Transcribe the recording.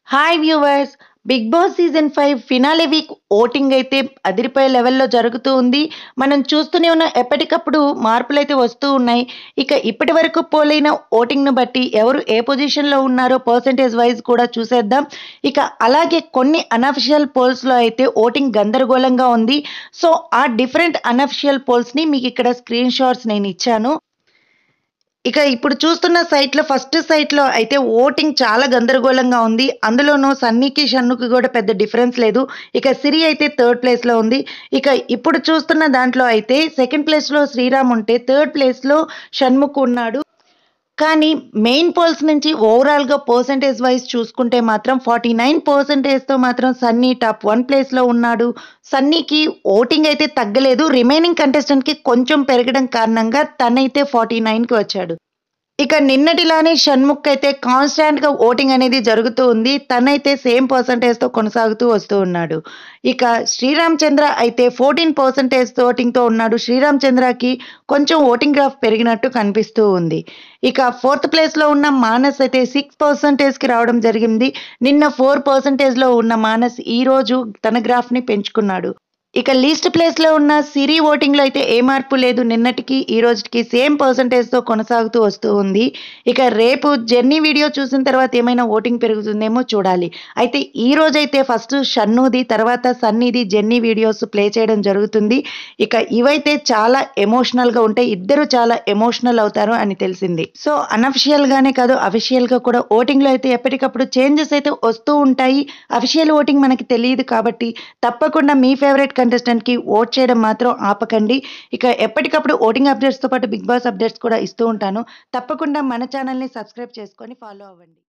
hi viewers Bigg Boss season five finale week voting అయితే అదిరిపోయే లెవెల్లో జరుగుతూ ఉంది మనం చూస్తూనే ఉన్న ఎప్పటికప్పుడు మార్పులు అయితే వస్తూ ఉన్నాయి ఇక ఇప్పటి వరకు పోలైన ఓటింగ్ను బట్టి ఎవరు ఏ పొజిషన్లో ఉన్నారో పర్సంటేజ్ వైజ్ కూడా చూసేద్దాం ఇక అలాగే కొన్ని అనఫిషియల్ పోల్స్లో అయితే ఓటింగ్ గందరగోళంగా ఉంది సో ఆ డిఫరెంట్ అనఫిషియల్ పోల్స్ని మీకు ఇక్కడ స్క్రీన్ షాట్స్ నేను ఇచ్చాను ఇక ఇప్పుడు చూస్తున్న సైట్లో ఫస్ట్ సైట్లో అయితే ఓటింగ్ చాలా గందరగోళంగా ఉంది అందులోనూ సన్నీకి షన్నుకి కూడా పెద్ద డిఫరెన్స్ లేదు ఇక సిరి అయితే థర్డ్ ప్లేస్లో ఉంది ఇక ఇప్పుడు చూస్తున్న దాంట్లో అయితే సెకండ్ ప్లేస్లో శ్రీరామ్ ఉంటే థర్డ్ ప్లేస్లో షణ్ముఖ్ ఉన్నాడు కానీ మెయిన్ పోల్స్ నుంచి ఓవరాల్గా పర్సంటేజ్ వైజ్ చూసుకుంటే మాత్రం ఫార్టీ నైన్ పర్సంటేజ్తో మాత్రం సన్నీ టాప్ వన్ ప్లేస్లో ఉన్నాడు సన్నీకి ఓటింగ్ అయితే తగ్గలేదు రిమైనింగ్ కంటెస్టెంట్కి కొంచెం పెరగడం కారణంగా తనైతే ఫార్టీ నైన్కి వచ్చాడు ఇక నిన్నటిలానే షణ్ముఖ్ అయితే కాన్స్టాంట్గా ఓటింగ్ అనేది జరుగుతూ ఉంది తనైతే సేమ్ పర్సంటేజ్తో కొనసాగుతూ వస్తూ ఉన్నాడు ఇక శ్రీరామ్ చంద్ర అయితే ఫోర్టీన్ పర్సంటేజ్ ఓటింగ్తో ఉన్నాడు శ్రీరామ్ చంద్రకి కొంచెం ఓటింగ్ గ్రాఫ్ పెరిగినట్టు కనిపిస్తూ ఉంది ఇక ఫోర్త్ ప్లేస్లో ఉన్న మానస్ అయితే సిక్స్ పర్సంటేజ్కి రావడం జరిగింది నిన్న ఫోర్ పర్సంటేజ్లో ఉన్న మానస్ ఈరోజు తన గ్రాఫ్ని పెంచుకున్నాడు ఇక లీస్ట్ ప్లేస్లో ఉన్న సిరి ఓటింగ్లో అయితే ఏ మార్పు లేదు నిన్నటికి ఈ రోజుకి సేమ్ పర్సంటేజ్తో కొనసాగుతూ వస్తూ ఉంది ఇక రేపు జర్నీ వీడియో చూసిన తర్వాత ఏమైనా ఓటింగ్ పెరుగుతుందేమో చూడాలి అయితే ఈ రోజైతే ఫస్ట్ షన్నుది తర్వాత సన్నీది జర్నీ వీడియోస్ ప్లే చేయడం జరుగుతుంది ఇక ఇవైతే చాలా ఎమోషనల్గా ఉంటాయి ఇద్దరు చాలా ఎమోషనల్ అవుతారు అని తెలిసింది సో అనఫిషియల్గానే కాదు అఫిషియల్గా కూడా ఓటింగ్లో అయితే ఎప్పటికప్పుడు చేంజెస్ అయితే వస్తూ ఉంటాయి అఫిషియల్ ఓటింగ్ మనకి తెలియదు కాబట్టి తప్పకుండా మీ ఫేవరెట్ కంటెస్టెంట్కి ఓట్ చేయడం మాత్రం ఆపకండి ఇక ఎప్పటికప్పుడు ఓటింగ్ అప్డేట్స్తో పాటు బిగ్ బాస్ అప్డేట్స్ కూడా ఇస్తూ ఉంటాను తప్పకుండా మన ఛానల్ని సబ్స్క్రైబ్ చేసుకొని ఫాలో అవ్వండి